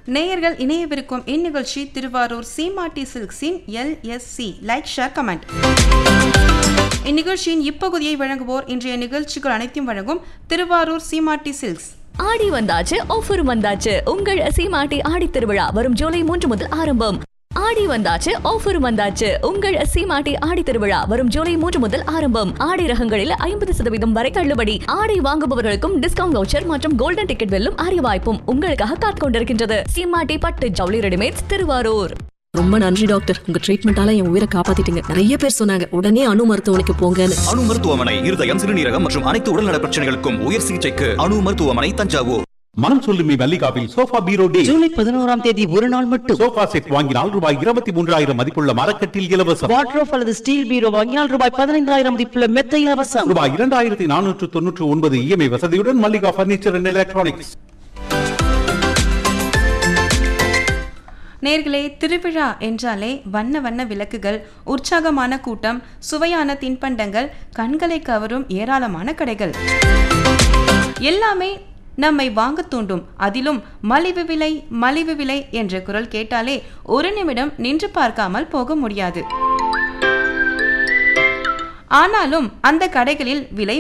நேயர்கள் இணையவிருக்கும் இந்நிகழ்ச்சி திருவாரூர் சீமாட்டி சில்க்ஸின் எல்எஸ்சி லைக் ஷேர் கமெண்ட் இந்நிகழ்ச்சியின் இப்பகுதியை வழங்குவோர் இன்றைய நிகழ்ச்சிகள் அனைத்தையும் வழங்கும் திருவாரூர் சீமாட்டி சில்க்ஸ் ஆடி வந்தாச்சு ஆஃபரும் வந்தாச்சு உங்கள் சீமாட்டி ஆடி திருவிழா வரும் ஜூலை மூன்று முதல் ஆரம்பம் ஆடி வந்தாச்சு ஆஃபரும் வந்தாச்சு உங்கள் சீமாட்டி ஆடி திருவிழா வரும் ஜூலை மூன்று முதல் ஆரம்பம் ஆடை ரகங்களில் ஐம்பது சதவீதம் வரை தள்ளுபடி ஆடை வாங்குபவர்களுக்கும் டிஸ்கவுண்ட் வவுச்சர் மற்றும் கோல்டன் டிக்கெட் வெல்லும் அரிய வாய்ப்பும் உங்களுக்காக காத்துக் கொண்டிருக்கின்றது சீமாட்டி பட்டு ஜவுளி ரெடிமேட்ஸ் திருவாரூர் ரொம்ப நன்றி டாக்டர் உங்க ட்ரீட்மெண்டால என் உயிரை காப்பாத்திட்டீங்க நிறைய பேர் சொன்னாங்க உடனே அணு மருத்துவமனைக்கு போங்கன்னு அணு மருத்துவமனை இருதயம் சிறுநீரகம் மற்றும் அனைத்து உடல்நல பிரச்சனைகளுக்கும் உயர் சிகிச்சைக்கு அணு மருத்துவமனை தஞ்சாவூர் மனம் சொல்லுமி மல்லிகாவில் சோஃபா பீரோ டே ஜூலை பதினோராம் தேதி ஒரு நாள் மட்டும் சோஃபா செட் வாங்கினால் ரூபாய் இருபத்தி மூன்றாயிரம் மதிப்புள்ள மரக்கட்டில் இலவசம் வாட்ரோஃப் அல்லது ஸ்டீல் பீரோ வாங்கினால் ரூபாய் பதினைந்தாயிரம் மதிப்புள்ள மெத்த இலவசம் ரூபாய் இரண்டாயிரத்தி நானூற்று தொன்னூற்று ஒன்பது இஎம்ஐ வசதியுடன் மல்லிகா பர்னிச்சர் அண்ட் எலக்ட்ரானிக்ஸ் நேர்களே திருவிழா என்றாலே வண்ண வண்ண விளக்குகள் உற்சாகமான கூட்டம் சுவையான தின்பண்டங்கள் கண்களை கவரும் ஏராளமான கடைகள் எல்லாமே நம்மை வாங்க தூண்டும் அதிலும் மலிவு விலை மலிவு விலை என்ற குரல் கேட்டாலே ஒரு நிமிடம் நின்று பார்க்காமல் போக முடியாது ஆனாலும் அந்த கடைகளில் விலை